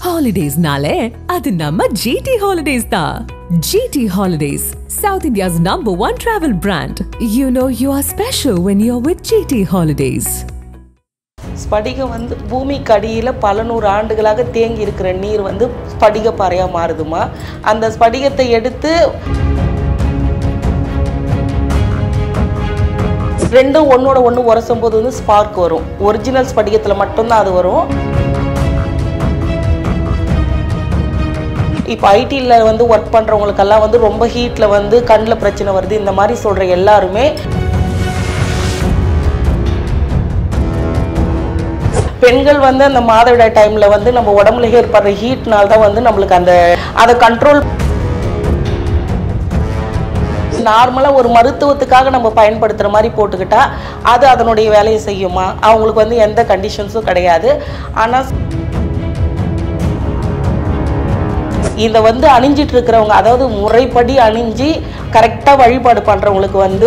ஹாலிடேஸ்னாலே அது நம்ம ஜிடி ஹாலிடேஸ் தான் GT holidays South India's number one travel brand you know you are special when you are with GT holidays ஸ்படிகம் வந்து பூமிக்கு அடியில் பல நூறு ஆண்டுகளாக தேங்கி இருக்கிற நீர் வந்து ஸ்படிக பாறையாக மாறுதுமா அந்த ஸ்படிகத்தை எடுத்து ரெண்டும் ஒன்றோட ஒன்று உரசும் போது வந்து ஸ்பார்க் வரும் ஒரிஜினல் ஸ்படிகத்தில் மட்டும்தான் அது வரும் இப்போ ஐடியில் வந்து ஒர்க் பண்ணுறவங்களுக்கெல்லாம் வந்து ரொம்ப ஹீட்டில் வந்து கண்ணில் பிரச்சனை வருது இந்த மாதிரி சொல்கிற எல்லாருமே பெண்கள் வந்து அந்த மாதவிடாய் டைம்ல வந்து நம்ம உடம்புல ஏற்படுற ஹீட்னால தான் வந்து நம்மளுக்கு அந்த அதை கண்ட்ரோல் நார்மலாக ஒரு மருத்துவத்துக்காக நம்ம பயன்படுத்துகிற மாதிரி போட்டுக்கிட்டா அது அதனுடைய வேலையை செய்யுமா அவங்களுக்கு வந்து எந்த கண்டிஷன்ஸும் கிடையாது ஆனால் இதை வந்து அணிஞ்சிட்டு இருக்கிறவங்க அதாவது முறைப்படி அணிஞ்சு கரெக்டாக வழிபாடு பண்ணுறவங்களுக்கு வந்து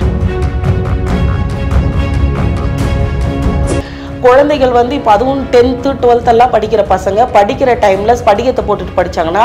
குழந்தைகள் வந்து இப்போ அதுவும் டென்த்து டுவெல்த்தெல்லாம் படிக்கிற பசங்க படிக்கிற டைமில் ஸ்படிகத்தை போட்டுட்டு படிச்சாங்கன்னா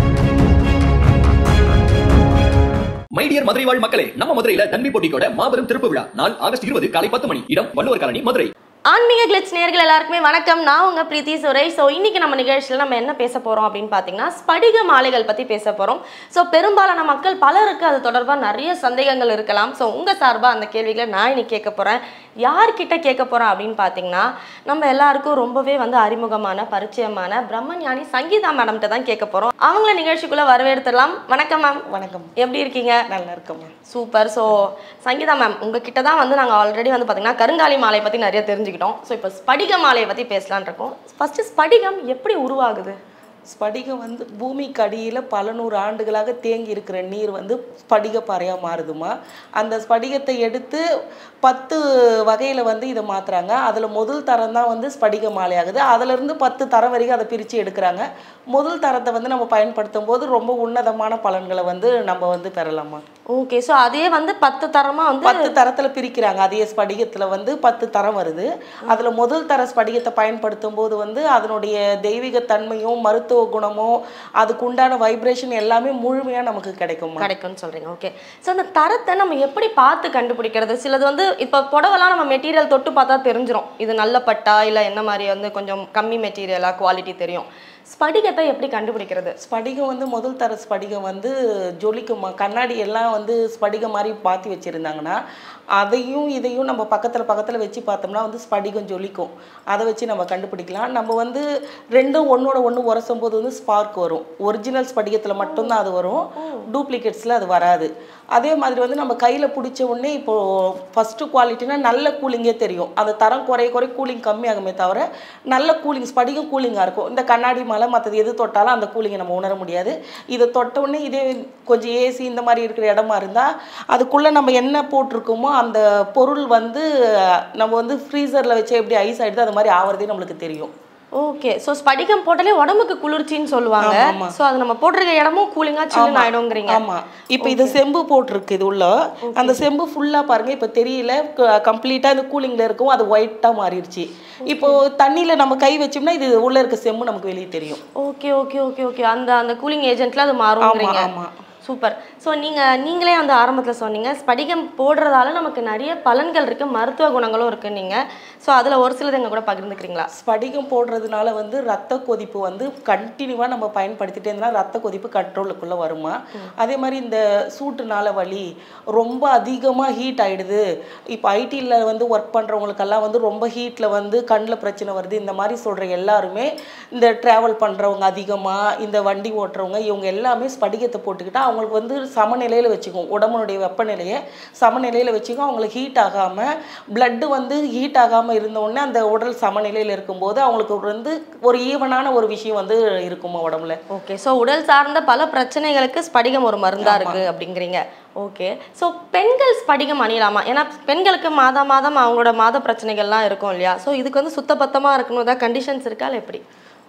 மை டியர் மதுரை வாழ் மக்களே நம்ம மதுரையில தன்மை போட்டிக்கோட மாபெரும் திருப்பு விழா நாள் ஆகஸ்ட் இருபது காலை பத்து மணி இடம் வள்ளுவர் காலனி மதுரை ஆன்மீக கிளிட்ஸ் நேர்கள் எல்லாருக்குமே வணக்கம் நான் உங்க பிரீத்தி சுரேஷ் ஸோ இன்னைக்கு நம்ம நிகழ்ச்சியில் நம்ம என்ன பேச போறோம் அப்படின்னு பார்த்தீங்கன்னா ஸ்படிக மாலைகள் பத்தி பேச போறோம் ஸோ பெரும்பாலான மக்கள் பலருக்கு அது தொடர்பாக நிறைய சந்தேகங்கள் இருக்கலாம் ஸோ உங்க சார்பா அந்த கேள்விகளை நான் இன்னைக்கு கேட்க போறேன் யார்கிட்ட கேட்க போறேன் அப்படின்னு பார்த்தீங்கன்னா நம்ம எல்லாருக்கும் ரொம்பவே வந்து அறிமுகமான பரிச்சயமான பிரம்மஞானி சங்கீதா மேடம்கிட்ட தான் கேட்க போறோம் அவங்கள நிகழ்ச்சிக்குள்ள வரவேற்றுலாம் வணக்கம் மேம் வணக்கம் எப்படி இருக்கீங்க நல்லா இருக்கோம்மா சூப்பர் ஸோ சங்கீதா மேம் உங்ககிட்ட தான் வந்து நாங்கள் ஆல்ரெடி வந்து பார்த்தீங்கன்னா கருங்காலி மாலை பற்றி நிறைய தெரிஞ்சுக்கிட்டோம் ஸோ இப்போ ஸ்படிக மாலையை பற்றி பேசலான் இருக்கோம் ஃபர்ஸ்ட் ஸ்படிகம் எப்படி உருவாகுது ஸ்படிகம் வந்து பூமிக்கு அடியில் பல நூறு ஆண்டுகளாக தேங்கி இருக்கிற நீர் வந்து ஸ்படிக பாறையாக மாறுதுமா அந்த ஸ்படிகத்தை எடுத்து பத்து வகையில் வந்து இதை மாற்றுறாங்க அதில் முதல் தரம் தான் வந்து ஸ்படிக மாலை ஆகுது அதிலிருந்து பத்து தரம் வரைக்கும் அதை பிரித்து எடுக்கிறாங்க முதல் தரத்தை வந்து நம்ம பயன்படுத்தும் போது ரொம்ப உன்னதமான பலன்களை வந்து நம்ம வந்து பெறலாமா ஓகே ஸோ அதே வந்து பத்து தரமாக வந்து பத்து தரத்தில் பிரிக்கிறாங்க அதே ஸ்படிகத்தில் வந்து பத்து தரம் வருது அதில் முதல் தர ஸ்படிகத்தை பயன்படுத்தும் போது வந்து அதனுடைய தெய்வீக தன்மையும் மருத்துவ குணமும் அதுக்கு உண்டான வைப்ரேஷன் எல்லாமே முழுமையாக நமக்கு கிடைக்குமா கிடைக்கும்னு சொல்றீங்க ஓகே ஸோ அந்த தரத்தை நம்ம எப்படி பார்த்து கண்டுபிடிக்கிறது சிலது வந்து இப்போ புடவெல்லாம் நம்ம மெட்டீரியல் தொட்டு பார்த்தா தெரிஞ்சிரும் இது நல்ல பட்டா இல்லை என்ன மாதிரி வந்து கொஞ்சம் கம்மி மெட்டீரியலாக குவாலிட்டி தெரியும் ஸ்படிகத்தை எப்படி கண்டுபிடிக்கிறது ஸ்படிகம் வந்து முதல் தர ஸ்படிகம் வந்து ஜொலிக்குமா கண்ணாடி எல்லாம் வந்து ஸ்படிகம் மாதிரி பாத்தி வச்சுருந்தாங்கன்னா அதையும் இதையும் நம்ம பக்கத்தில் பக்கத்தில் வச்சு பார்த்தோம்னா வந்து ஸ்படிகம் ஜொலிக்கும் அதை வச்சு நம்ம கண்டுபிடிக்கலாம் நம்ம வந்து ரெண்டும் ஒன்றோட ஒன்று உரசும் போது வந்து ஸ்பார்க் வரும் ஒரிஜினல் ஸ்படிகத்தில் மட்டும்தான் அது வரும் டூப்ளிகேட்ஸில் அது வராது அதே மாதிரி வந்து நம்ம கையில் பிடிச்ச உடனே இப்போது ஃபஸ்ட்டு குவாலிட்டினா நல்ல கூலிங்கே தெரியும் அந்த தரம் குறைய குறை கூலிங் கம்மியாகுமே தவிர நல்ல கூலிங் ஸ்படிகம் கூலிங்காக இருக்கும் இந்த கண்ணாடி மலை மற்றது எது தொட்டாலும் அந்த கூலிங்கை நம்ம உணர முடியாது இதை தொட்ட உடனே இதே கொஞ்சம் ஏசி இந்த மாதிரி இருக்கிற இடமா இருந்தால் அதுக்குள்ளே நம்ம என்ன போட்டிருக்கோமோ அந்த பொருள் வந்து நம்ம வந்து ஃப்ரீசரில் வச்சு எப்படி ஐஸ் ஆகிடுது அது மாதிரி ஆவறதே நம்மளுக்கு தெரியும் ஓகே ஸோ ஸ்படிகம் போட்டாலே உடம்புக்கு குளிர்ச்சின்னு சொல்லுவாங்க ஆமா, ஆமா. ஸோ அது நம்ம போட்டிருக்க இடமும் கூலிங்கா சில்லுன்னு ஆயிடுங்கிறீங்க ஆமா இப்போ இது செம்பு போட்டிருக்கு இது உள்ள அந்த செம்பு ஃபுல்லா பாருங்க இப்போ தெரியல கம்ப்ளீட்டா இந்த கூலிங்ல இருக்கும் அது ஒயிட்டா மாறிடுச்சு இப்போ தண்ணியில நம்ம கை வச்சோம்னா இது உள்ள இருக்க செம்பு நமக்கு வெளியே தெரியும் ஓகே ஓகே ஓகே ஓகே அந்த அந்த கூலிங் ஏஜென்ட்ல அது மாறுங்கிறீங்க ஆமா. சூப்பர் ஸோ நீங்க நீங்களே அந்த ஆரம்பத்துல சொன்னீங்க ஸ்படிகம் போடுறதால நமக்கு நிறைய பலன்கள் இருக்கு மருத்துவ குணங்களும் இருக்கு நீங்க ஸோ அதுல ஒரு சிலது எங்க கூட பகிர்ந்துக்கிறீங்களா ஸ்படிகம் போடுறதுனால வந்து ரத்த கொதிப்பு வந்து கண்டினியூவாக நம்ம பயன்படுத்திட்டே இருந்தால் ரத்த கொதிப்பு கண்ட்ரோலுக்குள்ளே வருமா அதே மாதிரி இந்த சூட்டுனால வலி ரொம்ப அதிகமாக ஹீட் ஆயிடுது இப்போ ஐடியில் வந்து ஒர்க் பண்ணுறவங்களுக்கெல்லாம் வந்து ரொம்ப ஹீட்டில் வந்து கண்ணில் பிரச்சனை வருது இந்த மாதிரி சொல்கிற எல்லாருமே இந்த ட்ராவல் பண்ணுறவங்க அதிகமாக இந்த வண்டி ஓட்டுறவங்க இவங்க எல்லாமே ஸ்படிகத்தை போட்டுக்கிட்டா அவங்களுக்கு வந்து சமநிலையில் வச்சுக்கும் உடம்புனுடைய வெப்பநிலையை சமநிலையில் வச்சுக்கும் அவங்களுக்கு ஹீட் ஆகாமல் பிளட்டு வந்து ஹீட் ஆகாமல் இருந்த உடனே அந்த உடல் சமநிலையில் இருக்கும்போது அவங்களுக்கு வந்து ஒரு ஈவனான ஒரு விஷயம் வந்து இருக்குமா உடம்புல ஓகே ஸோ உடல் சார்ந்த பல பிரச்சனைகளுக்கு ஸ்படிகம் ஒரு மருந்தா இருக்கு அப்படிங்கிறீங்க ஓகே ஸோ பெண்கள் ஸ்படிகம் அணியலாமா ஏன்னா பெண்களுக்கு மாதா மாதம் அவங்களோட மாத பிரச்சனைகள்லாம் இருக்கும் இல்லையா ஸோ இதுக்கு வந்து சுத்தபத்தமாக இருக்கணும் ஏதாவது கண்டிஷன்ஸ் இருக்கா இல்லை எப்படி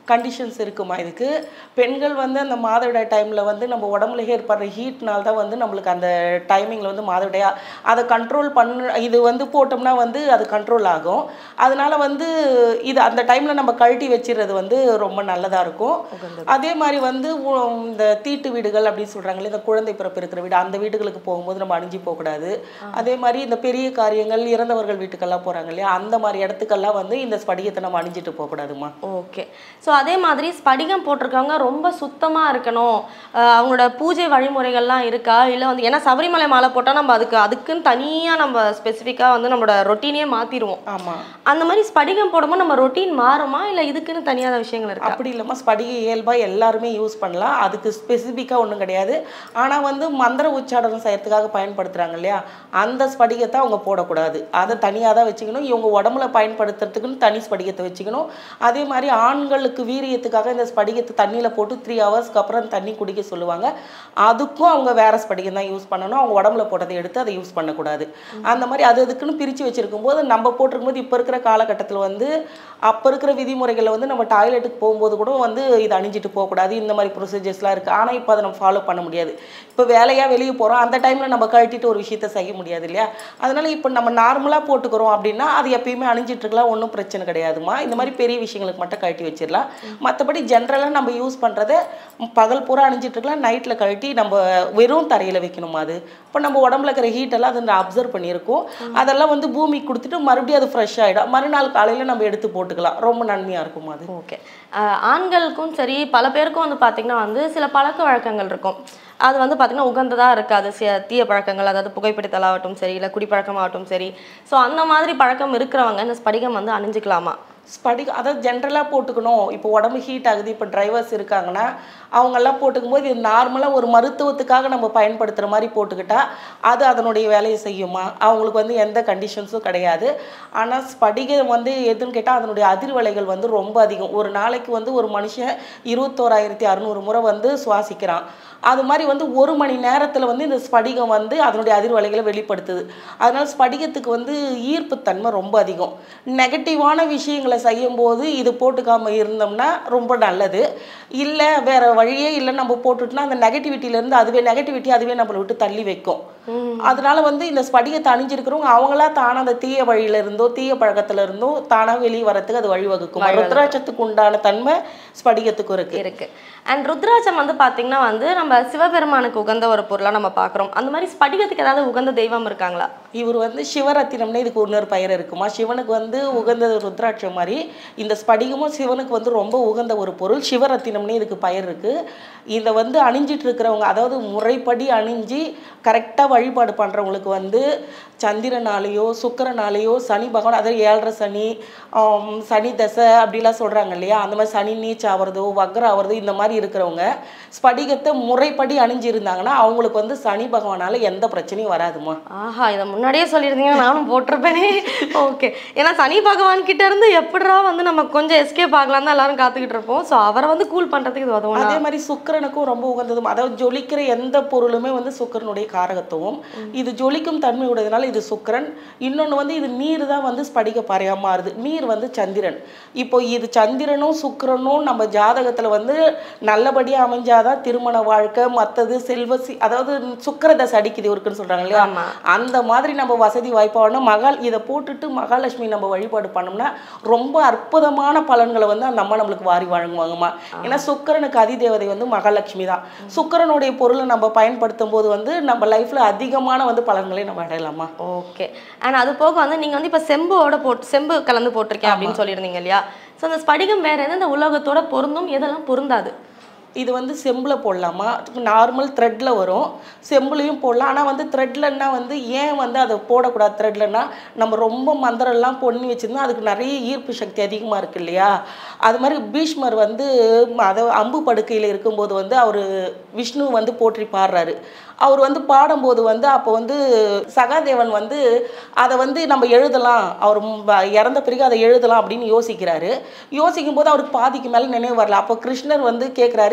கண்டிஷன்ஸ் இருக்குமா இதுக்கு பெண்கள் வந்து அந்த மாதவிடாய் டைமில் வந்து நம்ம உடம்புல ஏற்படுற ஹீட்னால தான் வந்து நம்மளுக்கு அந்த டைமிங்கில் வந்து மாதவிடையா அதை கண்ட்ரோல் பண்ண இது வந்து போட்டோம்னா வந்து அது கண்ட்ரோல் ஆகும் அதனால வந்து இது அந்த டைமில் நம்ம கழட்டி வச்சிடுறது வந்து ரொம்ப நல்லதாக இருக்கும் அதே மாதிரி வந்து உ- இந்த தீட்டு வீடுகள் அப்படின்னு சொல்கிறாங்களே இந்த குழந்தை பிறப்பு இருக்கிற வீடு அந்த வீடுகளுக்கு போகும்போது நம்ம அணிஞ்சு போகக்கூடாது அதே மாதிரி இந்த பெரிய காரியங்கள் இறந்தவர்கள் வீட்டுக்கெல்லாம் போகிறாங்க இல்லையா அந்த மாதிரி இடத்துக்கெல்லாம் வந்து இந்த ஸ்படிகத்தை நம்ம அணிஞ்சிட்டு போகக்கூடாதுமா ஓகே ஸோ அதே மாதிரி ஸ்படிகம் போட்டிருக்கவங்க ரொம்ப சுத்தமாக இருக்கணும் அஹ் அவங்களோட பூஜை வழிமுறைகள்லாம் இருக்கா இல்லை வந்து ஏன்னா சபரிமலை மாலை போட்டால் நம்ம அதுக்கு அதுக்குன்னு தனியாக நம்ம ஸ்பெசிஃபிக்காக வந்து நம்மளோட ரொட்டீனே மாற்றிடுவோம் ஆமாம் அந்த மாதிரி ஸ்படிகம் போடும்போது நம்ம ரொட்டீன் மாறுமா இல்லை இதுக்குன்னு தனியான விஷயங்கள் இருக்கா அப்படி இல்லாமல் ஸ்படிக இயல்பாக எல்லாருமே யூஸ் பண்ணலாம் அதுக்கு ஸ்பெசிஃபிக்காக ஒன்றும் கிடையாது ஆனால் வந்து மந்திர உச்சாடனம் செய்யறதுக்காக பயன்படுத்துகிறாங்க இல்லையா அந்த ஸ்படிகத்தை அவங்க போடக்கூடாது அதை தனியாக தான் வச்சுக்கணும் இவங்க உடம்புல பயன்படுத்துறதுக்குன்னு தனி ஸ்படிகத்தை வச்சுக்கணும் அதே மாதிரி ஆண்களுக்கு வீரியத்துக்காக இந்த ஸ்படிகத்தை தண்ணியில் போட்டு த்ரீ ஹவர்ஸ்க்கு அப்புறம் அந்த தண்ணி குடிக்க சொல்லுவாங்க அதுக்கும் அவங்க வேற ஸ்படிகம் தான் யூஸ் பண்ணணும் அவங்க உடம்புல போட்டதை எடுத்து அதை யூஸ் பண்ணக்கூடாது அந்த மாதிரி அது அதுக்குன்னு பிரித்து வச்சிருக்கும் போது நம்ம போட்டிருக்கும் போது இப்போ இருக்கிற காலகட்டத்தில் வந்து அப்போ இருக்கிற விதிமுறைகளை வந்து நம்ம டாய்லெட்டுக்கு போகும்போது கூட வந்து இதை அணிஞ்சிட்டு போகக்கூடாது இந்த மாதிரி ப்ரொசீஜர்ஸ்லாம் இருக்குது ஆனால் இப்போ அதை நம்ம ஃபாலோ பண்ண முடியாது இப்போ வேலையாக வெளியே போகிறோம் அந்த டைமில் நம்ம கழட்டிட்டு ஒரு விஷயத்த செய்ய முடியாது இல்லையா அதனால இப்போ நம்ம நார்மலாக போட்டுக்கிறோம் அப்படின்னா அது எப்பயுமே அணிஞ்சிட்டு இருக்கலாம் ஒன்றும் பிரச்சனை கிடையாதுமா இந்த மாதிரி பெரிய விஷயங்களுக்கு மட்டும் கழட்டி வச்சிடலாம் மற்றபடி ஜென்ரலாக நம்ம யூஸ் பண்ணுறத பகல் பூரா அணிஞ்சிட்டு இருக்கலாம் நைட்டில் கழட்டி நம்ம வெறும் தரையில் வைக்கணுமா அது இப்போ நம்ம உடம்புல இருக்கிற ஹீட்டெல்லாம் அது அப்சர்வ் பண்ணியிருக்கோம் அதெல்லாம் வந்து பூமிக்கு கொடுத்துட்டு மறுபடியும் அது ஃப்ரெஷ் ஆகிடும் மறுநாள் காலையில் நம்ம எடுத்து போட்டுக்கலாம் ரொம்ப நன்மையாக இருக்கும் அது ஓகே ஆண்களுக்கும் சரி பல பேருக்கும் வந்து பார்த்திங்கன்னா வந்து சில பழக்க வழக்கங்கள் இருக்கும் அது வந்து பார்த்திங்கன்னா உகந்ததாக இருக்காது சி- தீய பழக்கங்கள் அதாவது புகைப்பிடித்தலாகட்டும் சரி இல்லை குடிப்பழக்கமாகட்டும் சரி ஸோ அந்த மாதிரி பழக்கம் இருக்கிறவங்க இந்த ஸ்படிகம் வந்து அணிஞ்சிக்கலாமா ஸ்படிக அதாவது ஜென்ரலாக போட்டுக்கணும் இப்போ உடம்பு ஹீட் ஆகுது இப்போ டிரைவர்ஸ் இருக்காங்கன்னா அவங்கெல்லாம் போட்டுக்கும் போது இது நார்மலாக ஒரு மருத்துவத்துக்காக நம்ம பயன்படுத்துகிற மாதிரி போட்டுக்கிட்டா அது அதனுடைய வேலையை செய்யுமா அவங்களுக்கு வந்து எந்த கண்டிஷன்ஸும் கிடையாது ஆனால் ஸ்படிகம் வந்து எதுன்னு கேட்டால் அதனுடைய அதிர்வலைகள் வந்து ரொம்ப அதிகம் ஒரு நாளைக்கு வந்து ஒரு மனுஷன் இருபத்தோராயிரத்தி அறநூறு முறை வந்து சுவாசிக்கிறான் அது மாதிரி வந்து ஒரு மணி நேரத்தில் வந்து இந்த ஸ்படிகம் வந்து அதனுடைய அதிர்வலைகளை வெளிப்படுத்துது அதனால் ஸ்படிகத்துக்கு வந்து ஈர்ப்புத்தன்மை ரொம்ப அதிகம் நெகட்டிவான விஷயங்களை செய்யும்போது இது போட்டுக்காம இருந்தோம்னா ரொம்ப நல்லது இல்லை வேற வழியே இல்லை நம்ம போட்டுட்டோம்னா அந்த நெகட்டிவிட்டியிலேருந்து அதுவே நெகட்டிவிட்டி அதுவே நம்மளை விட்டு தள்ளி வைக்கும் அதனால வந்து இந்த ஸ்படிகத்தை அணிஞ்சிருக்கிறவங்க அவங்களா தானா அந்த தீய வழியில இருந்தோ தீய பழக்கத்துல இருந்தோ தானா வெளியே வரத்துக்கு அது வழிவகுக்கும் ருத்ராட்சத்துக்கு உண்டான தன்மை ஸ்படிகத்துக்கும் இருக்கு இருக்கு அண்ட் ருத்ராட்சம் வந்து பார்த்தீங்கன்னா வந்து நம்ம சிவபெருமானுக்கு உகந்த ஒரு பொருளாக நம்ம பார்க்குறோம் அந்த மாதிரி ஸ்படிகத்துக்கு ஏதாவது உகந்த தெய்வம் இருக்காங்களா இவர் வந்து சிவரத்தினம்னு இதுக்கு இன்னொரு பெயர் இருக்குமா சிவனுக்கு வந்து உகந்தது ருத்ராட்சம் மாதிரி இந்த ஸ்படிகமும் சிவனுக்கு வந்து ரொம்ப உகந்த ஒரு பொருள் சிவரத்தினம்னு இதுக்கு பெயர் இருக்கு இதை வந்து அணிஞ்சிட்டு இருக்கிறவங்க அதாவது முறைப்படி அணிஞ்சு கரெக்டாக வழிபாடு பண்ணுறவங்களுக்கு வந்து சந்திரனாலேயோ சுக்கிரனாலேயோ சனி பகவான் அதாவது ஏழரை சனி ஆம், சனி தசை அப்படிலாம் சொல்கிறாங்க இல்லையா அந்த மாதிரி சனி நீச் ஆவறதோ வக்ரம் ஆவறதோ இந்த மாதிரி இருக்கிறவங்க ஸ்படிகத்தை முறைப்படி அணிஞ்சிருந்தாங்கன்னா அவங்களுக்கு வந்து சனி பகவானால எந்த பிரச்சனையும் வராதுமா ஆஹா இதை முன்னாடியே சொல்லியிருந்தீங்க நானும் போட்டிருப்பேனே ஓகே ஏன்னா சனி பகவான் கிட்ட இருந்து எப்படிடா வந்து நம்ம கொஞ்சம் எஸ்கேப் ஆகலாம் தான் எல்லாரும் காத்துக்கிட்டு இருப்போம் ஸோ அவரை வந்து கூல் பண்ணுறதுக்கு இது உதவும் அதே மாதிரி சுக்கிரனுக்கும் ரொம்ப உகந்ததும் அதாவது ஜொலிக்கிற எந்த பொருளுமே வந்து சுக்கிரனுடைய காரகத்துவம் இது ஜொலிக்கும் தன்மை உடையதுனால இது சுக்கிரன் இன்னொன்று வந்து இது நீர் தான் வந்து ஸ்படிக பாறையாக மாறுது நீர் வந்து சந்திரன் இப்போ இது சந்திரனும் சுக்கிரனும் நம்ம ஜாதகத்தில் வந்து நல்லபடியாக அமைஞ்சாதான் திருமண வாழ்க்கை மற்றது செல்வசி அதாவது சுக்கிரதசை அடிக்குது இருக்குன்னு சொல்கிறாங்க இல்லையா ஆமா. அந்த மாதிரி நம்ம வசதி வாய்ப்பான மகால் இதை போட்டுட்டு மகாலட்சுமி நம்ம வழிபாடு பண்ணோம்னா ரொம்ப அற்புதமான பலன்களை வந்து அந்த அம்மா நம்மளுக்கு வாரி வழங்குவாங்கம்மா ஏன்னா சுக்கிரனுக்கு அதிதேவதை வந்து மகாலட்சுமி தான் சுக்கிரனுடைய பொருளை நம்ம பயன்படுத்தும் போது வந்து நம்ம லைஃப்ல அதிகமான வந்து பலன்களை நம்ம அடையலாமா ஓகே அண்ட் அது போக வந்து நீங்கள் வந்து இப்போ செம்போட போட்டு செம்பு கலந்து போட்டிருக்கேன் அப்படின்னு சொல்லியிருந்தீங்க இல்லையா ஸோ அந்த ஸ்படிகம் வேற எந்தெந்த உலோகத்தோட பொருந்தும் எதெல்லாம் பொருந்தாது இது வந்து செம்பில் போடலாமா நார்மல் த்ரெட்டில் வரும் செம்புலையும் போடலாம் ஆனால் வந்து த்ரெட்லன்னா வந்து ஏன் வந்து அதை போடக்கூடாது த்ரெட்லன்னா நம்ம ரொம்ப மந்திரம்லாம் பொண்ணி வச்சுருந்தா அதுக்கு நிறைய ஈர்ப்பு சக்தி அதிகமாக இருக்கு இல்லையா அது மாதிரி பீஷ்மர் வந்து அதை அம்பு படுக்கையில் இருக்கும்போது வந்து அவர் விஷ்ணு வந்து போற்றி பாடுறாரு அவர் வந்து பாடும்போது வந்து அப்போ வந்து சகாதேவன் வந்து அதை வந்து நம்ம எழுதலாம் அவர் ம- இறந்த பிறகு அதை எழுதலாம் அப்படின்னு யோசிக்கிறாரு யோசிக்கும் போது அவருக்கு பாதிக்கு மேலே நினைவு வரல அப்போ கிருஷ்ணர் வந்து கேட்குறாரு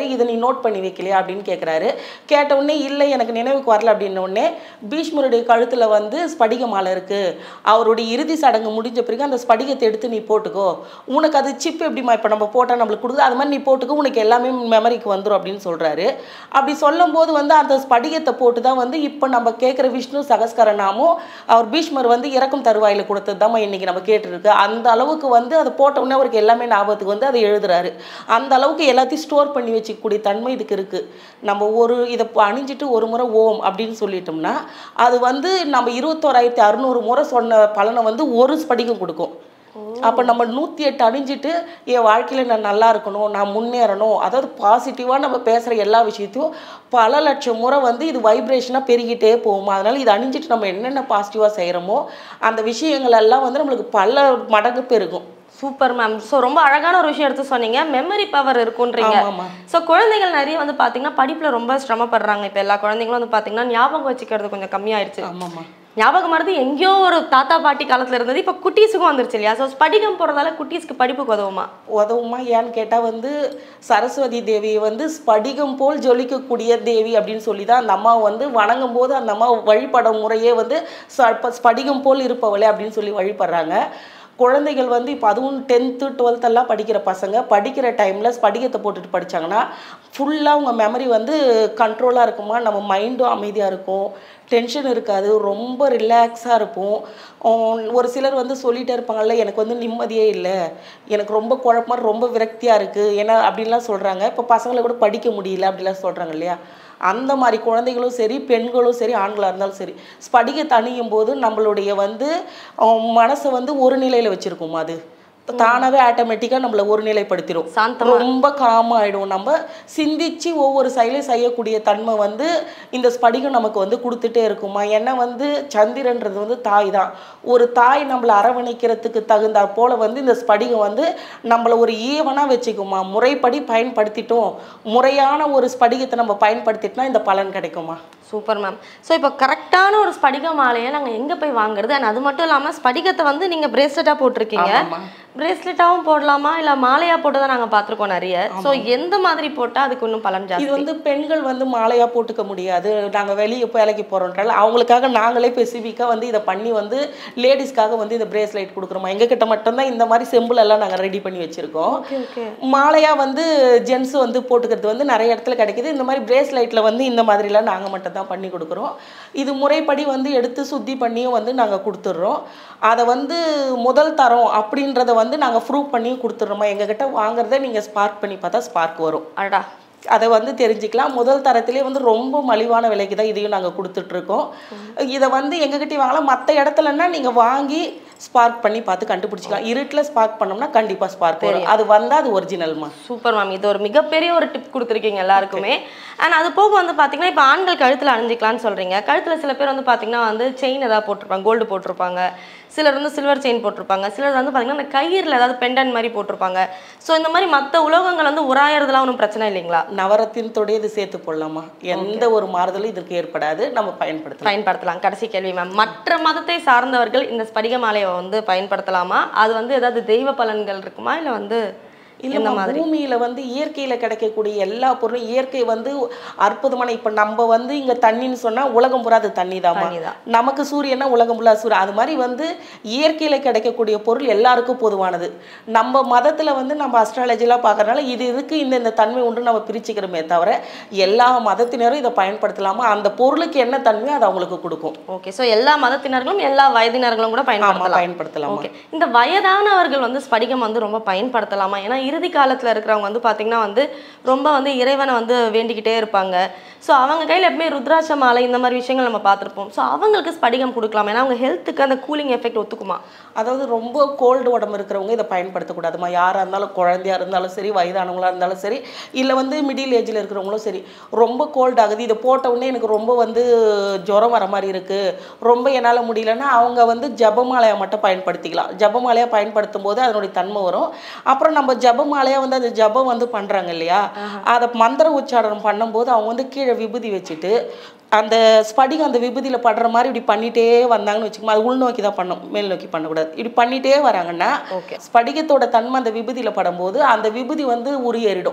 இதை நீ நோட் பண்ணி வைக்கலையா அப்படின்னு கேட்குறாரு கேட்ட உடனே இல்லை எனக்கு நினைவுக்கு வரல அப்படின்ன உடனே பீஷ்மருடைய கழுத்தில் வந்து ஸ்படிக மாலை இருக்குது அவருடைய இறுதி சடங்கு முடிஞ்ச பிறகு அந்த ஸ்படிகத்தை எடுத்து நீ போட்டுக்கோ உனக்கு அது சிப் எப்படிமா இப்போ நம்ம போட்டால் நம்மளுக்கு கொடுக்குது அது மாதிரி நீ போட்டுக்கோ உனக்கு எல்லாமே மெமரிக்கு வந்துடும் அப்படின்னு சொல்கிறாரு அப்படி சொல்லும்போது வந்து அந்த ஸ்படிகத்தை போட்டு தான் வந்து இப்போ நம்ம கேட்குற விஷ்ணு சகஸ்கர நாமம் அவர் பீஷ்மர் வந்து இறக்கும் தருவாயில் கொடுத்தது தான் இன்னைக்கு நம்ம கேட்டுருக்கு அந்த அளவுக்கு வந்து அதை போட்ட உடனே அவருக்கு எல்லாமே ஞாபகத்துக்கு வந்து அதை எழுதுறாரு அந்த அளவுக்கு எல்லாத்தையும் ஸ்டோர் பண்ணி வச்சுக்கக்கூடிய தன்மை இதுக்கு இருக்குது நம்ம ஒரு இதை ப- அணிஞ்சிட்டு ஒரு முறை ஓம் அப்படின்னு சொல்லிட்டோம்னா அது வந்து நம்ம இருபத்தோராயிரத்தி அறுநூறு முறை சொன்ன பலனை வந்து ஒரு ஸ்படிகம் கொடுக்கும் அப்போ நம்ம நூற்றி எட்டு அணிஞ்சிட்டு என் வாழ்க்கையில் நான் நல்லா இருக்கணும் நான் முன்னேறணும் அதாவது பாசிட்டிவாக நம்ம பேசுகிற எல்லா விஷயத்தையும் பல லட்சம் முறை வந்து இது வைப்ரேஷனாக பெருகிட்டே போகுமா அதனால் இது அணிஞ்சிட்டு நம்ம என்னென்ன பாசிட்டிவாக செய்கிறோமோ அந்த விஷயங்கள் எல்லாம் வந்து நம்மளுக்கு பல மடங்கு பெருகும் சூப்பர் மேம் ஸோ ரொம்ப அழகான ஒரு விஷயம் எடுத்து சொன்னீங்க மெமரி பவர் இருக்குன்றீங்க ஆமாம்மா. ஸோ குழந்தைகள் நிறைய வந்து பார்த்தீங்கன்னா படிப்பில் ரொம்ப சிரமப்படுறாங்க இப்போ எல்லா குழந்தைங்களும் வந்து பார்த்தீங்கன்னா ஞாபகம் வச்சுக்கிறது கொஞ்சம் கம்மியாயிருச்சு ஆமாம்மா ஞாபகம் மருந்து எங்கேயோ ஒரு தாத்தா பாட்டி காலத்துல இருந்தது இப்போ குட்டீஸுக்கும் வந்துருச்சு இல்லையா ஸோ படிகம் போறதால குட்டீஸ்க்கு படிப்புக்கு உதவுமா உதவுமா ஏன்னு கேட்டால் வந்து சரஸ்வதி தேவியை வந்து ஸ்படிகம் போல் ஜொலிக்கக்கூடிய தேவி அப்படின்னு சொல்லி தான் அந்த அம்மாவை வந்து வணங்கும் போது அந்த அம்மா வழிபடும் முறையே வந்து ச- ப- ஸ்படிகம் போல் இருப்பவளே அப்படின்னு சொல்லி வழிபடுறாங்க குழந்தைகள் வந்து இப்போ அதுவும் டென்த்து டுவெல்த்தெல்லாம் படிக்கிற பசங்க படிக்கிற டைமில் ஸ்படிகத்தை போட்டுட்டு படிச்சாங்கன்னா ஃபுல்லாக அவங்க மெமரி வந்து கண்ட்ரோலாக இருக்குமா நம்ம மைண்டும் அமைதியாக இருக்கும் டென்ஷன் இருக்காது ரொம்ப ரிலாக்ஸாக இருப்போம் உம், ஒரு சிலர் வந்து சொல்லிட்டே இருப்பாங்கல்ல எனக்கு வந்து நிம்மதியே இல்லை எனக்கு ரொம்ப குழப்பமா ரொம்ப விரக்தியாக இருக்குது ஏன்னா அப்படின்லாம் சொல்கிறாங்க இப்போ பசங்களை கூட படிக்க முடியல அப்படிலாம் சொல்கிறாங்க இல்லையா அந்த மாதிரி குழந்தைகளும் சரி பெண்களும் சரி ஆண்களாக இருந்தாலும் சரி ஸ்படிகத்தை அணியும் போது நம்மளுடைய வந்து உம், மனசை வந்து ஒரு நிலையில் வச்சுருக்கும் அது தானாகவே ஆட்டோமேட்டிக்காக நம்மளை ஒரு நிலைப்படுத்திடும் சாந்தமா ரொம்ப காமாயிடும் நம்ம சிந்திச்சு ஒவ்வொரு செயலையும் செய்யக்கூடிய தன்மை வந்து இந்த ஸ்படிகம் நமக்கு வந்து கொடுத்துட்டே இருக்குமா ஏன்னா வந்து சந்திரன்றது வந்து தாய் தான் ஒரு தாய் நம்மளை அரவணைக்கிறதுக்கு தகுந்தா போல வந்து இந்த ஸ்படிகம் வந்து நம்மளை ஒரு ஈவனாக வச்சுக்குமா முறைப்படி பயன்படுத்திட்டோம் முறையான ஒரு ஸ்படிகத்தை நம்ம பயன்படுத்திட்டோம்னா இந்த பலன் கிடைக்குமா சூப்பர் மேம் ஸோ இப்போ கரெக்டான ஒரு ஸ்படிக மாலையை நாங்கள் எங்கே போய் வாங்குறது அண்ட் அது மட்டும் இல்லாமல் ஸ்படிகத்தை வந்து நீங்கள் பிரேஸ்லெட்டாக போட்டிருக்கீங்க ஆமாம்மா. பிரேஸ்லெட்டாகவும் போடலாமா இல்லை மாலையாக போட்டு தான் நாங்கள் பார்த்துருக்கோம் நிறைய ஸோ எந்த மாதிரி போட்டால் அதுக்கு இன்னும் பலன் இது ஜாஸ்தி வந்து பெண்கள் வந்து மாலையாக போட்டுக்க முடியாது நாங்கள் வெளியே வேலைக்கு போகிறோன்றால அவங்களுக்காக நாங்களே ஸ்பெசிஃபிக்காக வந்து இதை பண்ணி வந்து லேடிஸ்க்காக வந்து இந்த பிரேஸ்லைட் கொடுக்குறோமா எங்ககிட்ட மட்டும்தான் இந்த மாதிரி செம்பிள் எல்லாம் நாங்கள் ரெடி பண்ணி வச்சுருக்கோம் ஓகே ஓகே மாலையாக வந்து ஜென்ஸ் வந்து போட்டுக்கிறது வந்து நிறைய இடத்துல கிடைக்குது இந்த மாதிரி பிரேஸ்லைட்டில் வந்து இந்த மாதிரிலாம் நாங்கள் மட்டும் தான் பண்ணி கொடுக்குறோம் இது முறைப்படி வந்து எடுத்து சுத்தி பண்ணியும் வந்து நாங்கள் கொடுத்துட்றோம் அதை வந்து முதல் தரம் அப்படின்றத வந்து நாங்கள் ப்ரூவ் பண்ணி கொடுத்துட்றோமா எங்ககிட்ட வாங்குறத நீங்கள் ஸ்பார்க் பண்ணி பார்த்தா ஸ்பார்க் வரும் அடடா அதை வந்து தெரிஞ்சுக்கலாம் முதல் தரத்திலே வந்து ரொம்ப மலிவான விலைக்கு தான் இதையும் நாங்கள் கொடுத்துட்ருக்கோம் இதை வந்து எங்ககிட்டயும் வாங்கலாம் மற்ற இடத்துலன்னா நீங்கள் வாங்கி ஸ்பார்க் பண்ணி பார்த்து கண்டுபிடிச்சிக்கலாம் இருட்டில் ஸ்பார்க் பண்ணோம்னா கண்டிப்பாக ஸ்பார்க் வரும் அது வந்தால் அது ஒரிஜினல்மா சூப்பர் மேம் இது ஒரு மிகப்பெரிய ஒரு டிப் கொடுத்துருக்கீங்க எல்லாருக்குமே அண்ட் அது போக வந்து பார்த்தீங்கன்னா இப்போ ஆண்கள் கழுத்தில் அணிஞ்சிக்கலாம்னு சொல்கிறீங்க கழுத்தில் சில பேர் வந்து பார்த்தீங்கன்னா வந்து செயின் ஏதாவது போட்டிருப்பாங்க கோல்டு போட்டிருப்பாங்க சிலர் வந்து சில்வர் செயின் போட்டிருப்பாங்க சிலர் வந்து பார்த்தீங்கன்னா அந்த கயிறில் ஏதாவது பெண்டன் மாதிரி போட்டிருப்பாங்க ஸோ இந்த மாதிரி மற்ற உலோகங்கள் வந்து உராயறதுலாம் ஒன்றும் பிரச்சனை இல்லைங்களா நவரத்தினத்தோடய இது சேர்த்து போடலாமா எந்த ஒரு மாறுதலும் இதற்கு ஏற்படாது நம்ம பயன்படுத்தலாம் பயன்படுத்தலாம் கடைசி கேள்வி மேம் மற்ற மதத்தை சார்ந்தவர்கள் இந்த ஸ்படிக மாலையை வந்து பயன்படுத்தலாமா அது வந்து ஏதாவது தெய்வ பலன்கள் இருக்குமா இல்லை வந்து இந்த இல்லைம்மா மாதிரி பூமியில வந்து இயற்கையில கிடைக்கக்கூடிய எல்லா பொருளும் இயற்கை வந்து அற்புதமான இப்ப நம்ம வந்து இங்க தண்ணின்னு சொன்னா உலகம் பூரா அது தண்ணி தண்ணிதான். நமக்கு சூரியனா உலகம் ஃபுல்லா சூரியன் அது மாதிரி வந்து இயற்கையில கிடைக்கக்கூடிய பொருள் எல்லாருக்கும் பொதுவானது நம்ம மதத்துல வந்து நம்ம அஸ்ட்ராலஜிலாம் பார்க்கறதுனால இது இதுக்கு இந்த இந்த தன்மை உண்டு நம்ம பிரிச்சுக்கிறோமே தவிர எல்லா மதத்தினரும் இதை பயன்படுத்தலாமா அந்த பொருளுக்கு என்ன தன்மையோ அது அவங்களுக்கு கொடுக்கும் ஓகே ஸோ எல்லா மதத்தினர்களும் எல்லா வயதினர்களும் கூட ஆமா பயன்படுத்தலாம் பயன்படுத்தலாமா ஓகே இந்த வயதானவர்கள் வந்து ஸ்படிகம் வந்து ரொம்ப பயன்படுத்தலாமா ஏன்னா இறுதி காலத்துல இருக்கிறவங்க வந்து பாத்தீங்கன்னா வந்து ரொம்ப வந்து இறைவனை வந்து வேண்டிக்கிட்டே இருப்பாங்க ஸோ அவங்க கையில் எப்பவுமே ருத்ராட்ச மாலை இந்த மாதிரி விஷயங்கள் நம்ம பார்த்துருப்போம் ஸோ அவங்களுக்கு ஸ்படிகம் கொடுக்கலாம் ஏன்னா அவங்க ஹெல்த்துக்கு அந்த கூலிங் எஃபெக்ட் ஒத்துக்குமா அதாவது ரொம்ப கோல்டு உடம்பு இருக்கிறவங்க இதை பயன்படுத்தக்கூடாதுமா யாராக இருந்தாலும் குழந்தையா இருந்தாலும் சரி வயதானவங்களா இருந்தாலும் சரி இல்லை வந்து மிடில் ஏஜில் இருக்கிறவங்களும் சரி ரொம்ப கோல்டு ஆகுது இதை போட்ட உடனே எனக்கு ரொம்ப வந்து ஜுரம் வர மாதிரி இருக்குது ரொம்ப என்னால் முடியலன்னா அவங்க வந்து ஜபமாலையை மட்டும் பயன்படுத்திக்கலாம் ஜபமாலையாக பயன்படுத்தும் போது அதனுடைய தன்மை வரும் அப்புறம் நம்ம ஜபமாலையாக வந்து அந்த ஜபம் வந்து பண்ணுறாங்க இல்லையா அதை மந்திர உச்சாரணம் பண்ணும்போது அவங்க வந்து கீழே விபூதி வச்சுட்டு அந்த ஸ்படிகம் அந்த விபூதியில் படுற மாதிரி இப்படி பண்ணிட்டே வந்தாங்கன்னு வச்சுக்கோங்க அது உள்நோக்கி தான் பண்ணும் மேல் நோக்கி பண்ணக்கூடாது இப்படி பண்ணிட்டே வராங்கன்னா Okay. ஸ்படிகத்தோட தன்மை அந்த விபூதியில் படும்போது அந்த விபூதி வந்து உரியேறிடும்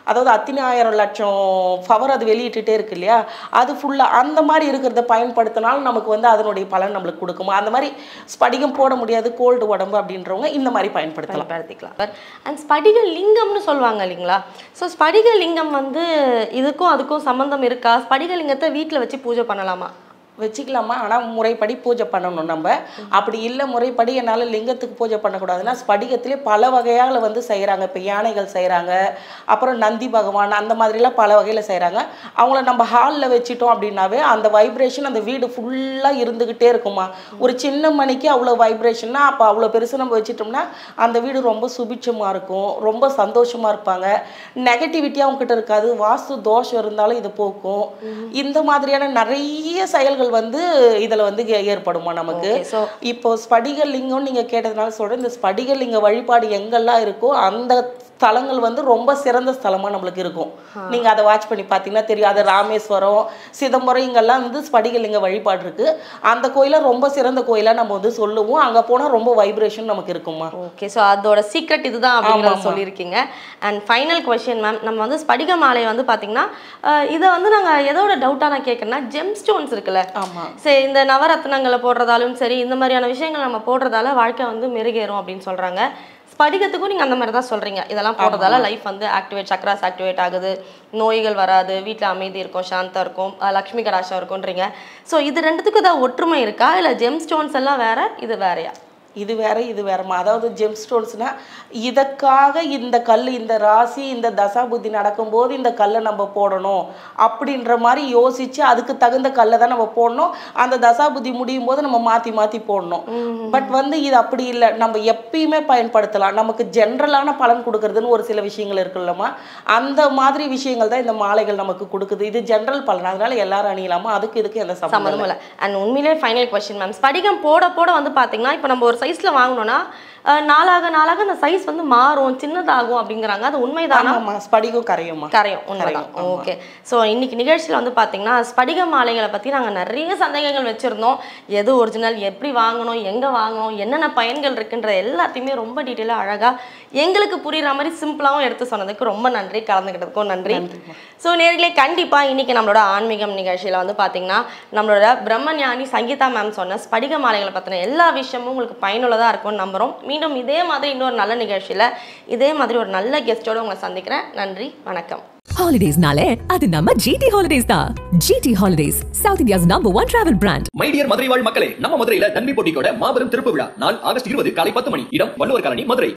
அதாவது அத்தனை ஆயிரம் லட்சம் பவர் அது வெளியிட்டுட்டே இருக்கு இல்லையா அது ஃபுல்லாக அந்த மாதிரி இருக்கிறத பயன்படுத்தினாலும் நமக்கு வந்து அதனுடைய பலன் நம்மளுக்கு கொடுக்குமா அந்த மாதிரி ஸ்படிகம் போட முடியாது கோல்டு உடம்பு அப்படின்றவங்க இந்த மாதிரி பயன்படுத்தலாம் பயன்படுத்திக்கலாம் அண்ட் ஸ்படிக லிங்கம்னு சொல்லுவாங்க இல்லைங்களா ஸோ ஸ்படிக லிங்கம் வந்து இதுக்கும் அதுக்கும் சம்மந்தம் இருக்கா ஸ்படிக லிங்கத்தை வீட்டில் வச்சு பூஜை பண்ணலாமா வச்சுக்கலாமா ஆனால் முறைப்படி பூஜை பண்ணணும் நம்ம அப்படி இல்லை முறைப்படி என்னால் லிங்கத்துக்கு பூஜை பண்ணக்கூடாதுன்னா ஸ்படிகத்திலே பல வகையால் வந்து செய்கிறாங்க இப்போ யானைகள் செய்கிறாங்க அப்புறம் நந்தி பகவான் அந்த மாதிரிலாம் பல வகையில் செய்கிறாங்க அவங்கள நம்ம ஹாலில் வச்சிட்டோம் அப்படின்னாவே அந்த வைப்ரேஷன் அந்த வீடு ஃபுல்லாக இருந்துக்கிட்டே இருக்குமா ஒரு சின்ன மணிக்கு அவ்வளோ வைப்ரேஷன்னா அப்போ அவ்வளோ பெருசு நம்ம வச்சிட்டோம்னா அந்த வீடு ரொம்ப சுபிட்சமாக இருக்கும் ரொம்ப சந்தோஷமாக இருப்பாங்க நெகட்டிவிட்டி அவங்ககிட்ட இருக்காது வாஸ்து தோஷம் இருந்தாலும் இது போக்கும் இந்த மாதிரியான நிறைய செயல்கள் வந்து இதில் வந்து ஏ- ஏற்படுமா நமக்கு Okay, so- இப்போ ஸ்படிக லிங்கம் நீங்கள் கேட்டதுனால சொல்கிறேன் இந்த ஸ்படிக லிங்க வழிபாடு எங்கெல்லாம் இருக்கோ அந்த ஸ்தலங்கள் வந்து ரொம்ப சிறந்த ஸ்தலமாக நம்மளுக்கு இருக்கும் நீங்கள் அதை வாட்ச் பண்ணி பார்த்தீங்கன்னா தெரியும் அது ராமேஸ்வரம் சிதம்பரம் இங்கெல்லாம் வந்து ஸ்படிகலிங்க வழிபாடு இருக்குது அந்த கோயிலை ரொம்ப சிறந்த கோயிலாக நம்ம வந்து சொல்லுவோம் அங்கே போனால் ரொம்ப வைப்ரேஷன் நமக்கு இருக்குமா ஓகே ஸோ அதோட சீக்ரெட் இதுதான் அப்படிங்கிறத சொல்லியிருக்கீங்க அண்ட் ஃபைனல் கொஷின் மேம் நம்ம வந்து ஸ்படிக மாலை வந்து பார்த்தீங்கன்னா அஹ், இதை வந்து நாங்கள் எதோட டவுட்டாக நான் கேட்குறேன்னா ஜெம் ஸ்டோன்ஸ் இருக்குல்ல ஆமாம் சரி இந்த நவரத்னங்களை போடுறதாலும் சரி இந்த மாதிரியான விஷயங்கள் நம்ம போடுறதால வாழ்க்கை வந்து மெருகேறும் அப்படின்னு சொல்கிறாங்க ஸ்படிகத்துக்கும் நீங்கள் அந்த மாதிரி தான் சொல்கிறீங்க இதெல்லாம் போடுறதால லைஃப் வந்து ஆக்டிவேட் சக்ராஸ் ஆக்டிவேட் ஆகுது நோய்கள் வராது வீட்டில் அமைதி இருக்கும் சாந்தம் இருக்கும் அஹ், லக்ஷ்மி கடாட்சம் இருக்கும்ன்றீங்க ஸோ இது ரெண்டுத்துக்கும் ஏதாவது ஒற்றுமை இருக்கா இல்லை ஜெம் ஸ்டோன்ஸ் எல்லாம் வேற இது வேறயா இது வேற இது வேறமா அதாவது ஜெம் ஸ்டோன்ஸ்னா இதற்காக இந்த கல் இந்த ராசி இந்த தசாபுத்தி நடக்கும்போது இந்த கல்லை நம்ம போடணும் அப்படின்ற மாதிரி யோசிச்சு அதுக்கு தகுந்த கல்லை தான் நம்ம போடணும் அந்த தசாபுத்தி முடியும் போது நம்ம மாற்றி மாற்றி போடணும் பட் வந்து இது அப்படி இல்லை நம்ம எப்பயுமே பயன்படுத்தலாம் நமக்கு ஜென்ரலான பலன் கொடுக்கறதுன்னு ஒரு சில விஷயங்கள் இருக்குல்லம்மா அந்த மாதிரி விஷயங்கள் தான் இந்த மாலைகள் நமக்கு கொடுக்குது இது ஜென்ரல் பலன் அதனால எல்லாரும் அணியலாமா அதுக்கு இதுக்கு எந்த சம்மந்தம் சம்மந்தம் இல்லை அண்ட் உண்மையிலே ஃபைனல் கொஸ்டின் மேம் ஸ்படிகம் போட போட வந்து பார்த்தீங்கன்னா இப்போ நம்ம ஒரு சைஸில் வாங்கினோன்னா அஹ், நாளாக நாளாக அந்த சைஸ் வந்து மாறும் சின்னதாகும் அப்படிங்கிறாங்க அது உண்மைதானா ஆமாம்மா ஸ்படிகம் கரையும்மா கரையும் உண்மைதான் ஓகே ஸோ இன்னைக்கு நிகழ்ச்சியில் வந்து பார்த்தீங்கன்னா ஸ்படிக மாலைகளை பற்றி நாங்கள் நிறைய சந்தேகங்கள் வச்சுருந்தோம் எது ஒரிஜினல் எப்படி வாங்கணும் எங்கே வாங்கணும் என்னென்ன பயன்கள் இருக்குன்ற எல்லாத்தையுமே ரொம்ப டீட்டெயிலாக அழகாக எங்களுக்கு புரியுற மாதிரி சிம்பிளாகவும் எடுத்து சொன்னதுக்கு ரொம்ப நன்றி கலந்துக்கிட்டதுக்கும் நன்றி ஸோ நேர்களே கண்டிப்பாக இன்னைக்கு நம்மளோட ஆன்மீகம் நிகழ்ச்சியில் வந்து பார்த்தீங்கன்னா நம்மளோட பிரம்மஞானி சங்கீதா மேம் சொன்ன ஸ்படிக மாலைகளை பற்றின எல்லா விஷயமும் உங்களுக்கு பயனுள்ளதாக இருக்கும்னு நம்புகிறோம் மீண்டும் இதே மாதிரி இன்னொரு நல்ல நிகழ்ச்சியில் இதே மாதிரி ஒரு நல்ல கெஸ்ட்டோட உங்களை சந்திக்கிறேன் நன்றி வணக்கம் ஹாலிடேஸ்னாலே அது நம்ம ஜிடி ஹாலிடேஸ் தான் GT holidays South India's number one travel brand my dear Madurai வாழ் மக்களே நம்ம மதுரையில தன்மை போட்டிக்கோட மாபெரும் திருப்பு விழா நாள் ஆகஸ்ட் இருபது காலை பத்து மணி இடம் வள்ளுவர் காலனி மதுரை